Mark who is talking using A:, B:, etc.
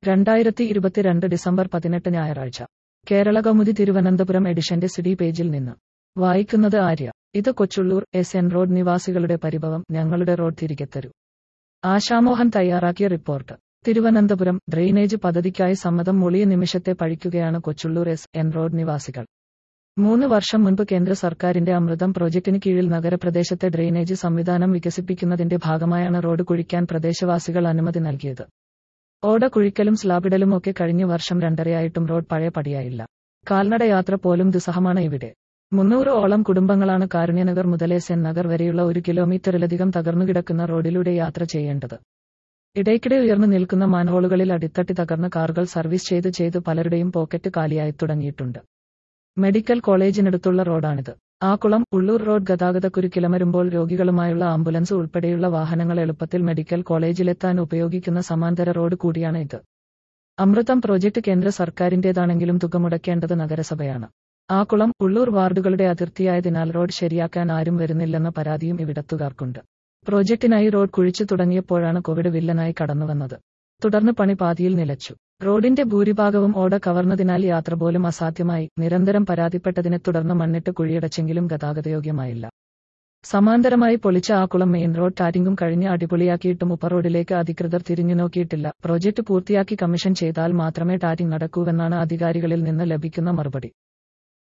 A: രണ്ടായിരത്തി ഇരുപത്തിരണ്ട് ഡിസംബർ പതിനെട്ട് ഞായറാഴ്ച കേരള കൗമുദി തിരുവനന്തപുരം എഡിഷന്റെ സിഡി പേജിൽ നിന്ന് വായിക്കുന്നത് ആര്യ ഇത് കൊച്ചുള്ളൂർ എസ് എൻ റോഡ് നിവാസികളുടെ പരിഭവം ഞങ്ങളുടെ റോഡ് തിരികെ തരൂ ആശാമോഹൻ തയ്യാറാക്കിയ റിപ്പോർട്ട് തിരുവനന്തപുരം ഡ്രെയിനേജ് പദ്ധതിക്കായി സമ്മതം മൂളിയ നിമിഷത്തെ പഴിക്കുകയാണ് കൊച്ചുള്ളൂർ എസ് എൻ റോഡ് നിവാസികൾ മൂന്ന് വർഷം മുൻപ് കേന്ദ്ര സർക്കാരിന്റെ അമൃതം പ്രോജക്ടിന് കീഴിൽ നഗരപ്രദേശത്തെ ഡ്രെയിനേജ് സംവിധാനം വികസിപ്പിക്കുന്നതിന്റെ ഭാഗമായാണ് റോഡ് കുഴിക്കാൻ പ്രദേശവാസികൾ അനുമതി നൽകിയത് ഓട കുഴിക്കലും സ്ലാബിടലും ഒക്കെ കഴിഞ്ഞ വർഷം രണ്ടരയായിട്ടും റോഡ് പഴയ പടിയായില്ല കാൽനട യാത്ര പോലും ദുസ്സഹമാണ് ഇവിടെ മുന്നൂറ് ഓളം കുടുംബങ്ങളാണ് കാരുണ്യനഗർ മുതൽ എസ് എൻ നഗർ വരെയുള്ള ഒരു കിലോമീറ്ററിലധികം തകർന്നുകിടക്കുന്ന റോഡിലൂടെ യാത്ര ചെയ്യേണ്ടത് ഇടയ്ക്കിടെ ഉയർന്നു നിൽക്കുന്ന മാൻഹോളുകളിൽ അടിത്തട്ടി തകർന്ന കാറുകൾ സർവീസ് ചെയ്ത് ചെയ്ത് പലരുടെയും പോക്കറ്റ് കാലിയായി തുടങ്ങിയിട്ടുണ്ട് മെഡിക്കൽ കോളേജിനടുത്തുള്ള റോഡാണിത് ആക്കുളം ഉള്ളൂർ റോഡ് ഗതാഗതക്കുരുക്കിലമരുമ്പോൾ രോഗികളുമായുള്ള ആംബുലൻസ് ഉൾപ്പെടെയുള്ള വാഹനങ്ങൾ എളുപ്പത്തിൽ മെഡിക്കൽ കോളേജിലെത്താൻ ഉപയോഗിക്കുന്ന സമാന്തര റോഡ് കൂടിയാണ് ഇത് അമൃതം പ്രോജക്ട് കേന്ദ്ര സർക്കാരിന്റേതാണെങ്കിലും തുക മുടക്കേണ്ടത് നഗരസഭയാണ് ആക്കുളം ഉള്ളൂർ വാർഡുകളുടെ അതിർത്തിയായതിനാൽ റോഡ് ശരിയാക്കാൻ ആരും വരുന്നില്ലെന്ന പരാതിയും ഇവിടത്തുകാർക്കുണ്ട് പ്രോജക്ടിനായി റോഡ് കുഴിച്ചു തുടങ്ങിയപ്പോഴാണ് കോവിഡ് വില്ലനായി കടന്നുവന്നത് തുടർന്ന് പണി പാതിയിൽ നിലച്ചു റോഡിന്റെ ഭൂരിഭാഗവും ഓട കവർന്നതിനാൽ യാത്ര പോലും അസാധ്യമായി നിരന്തരം പരാതിപ്പെട്ടതിനെ തുടർന്ന് മണ്ണിട്ട് കുഴിയടച്ചെങ്കിലും ഗതാഗതയോഗ്യമായില്ല സമാന്തരമായി പൊളിച്ച ആക്കുളം മെയിൻ റോഡ് ടാറ്റിംഗും കഴിഞ്ഞ് അടിപൊളിയാക്കിയിട്ടും ഉപ റോഡിലേക്ക് അധികൃതർ തിരിഞ്ഞു നോക്കിയിട്ടില്ല പ്രോജക്ട് പൂർത്തിയാക്കി കമ്മീഷൻ ചെയ്താൽ മാത്രമേ ടാറ്റിംഗ് നടക്കൂവെന്നാണ് അധികാരികളിൽ നിന്ന് ലഭിക്കുന്ന മറുപടി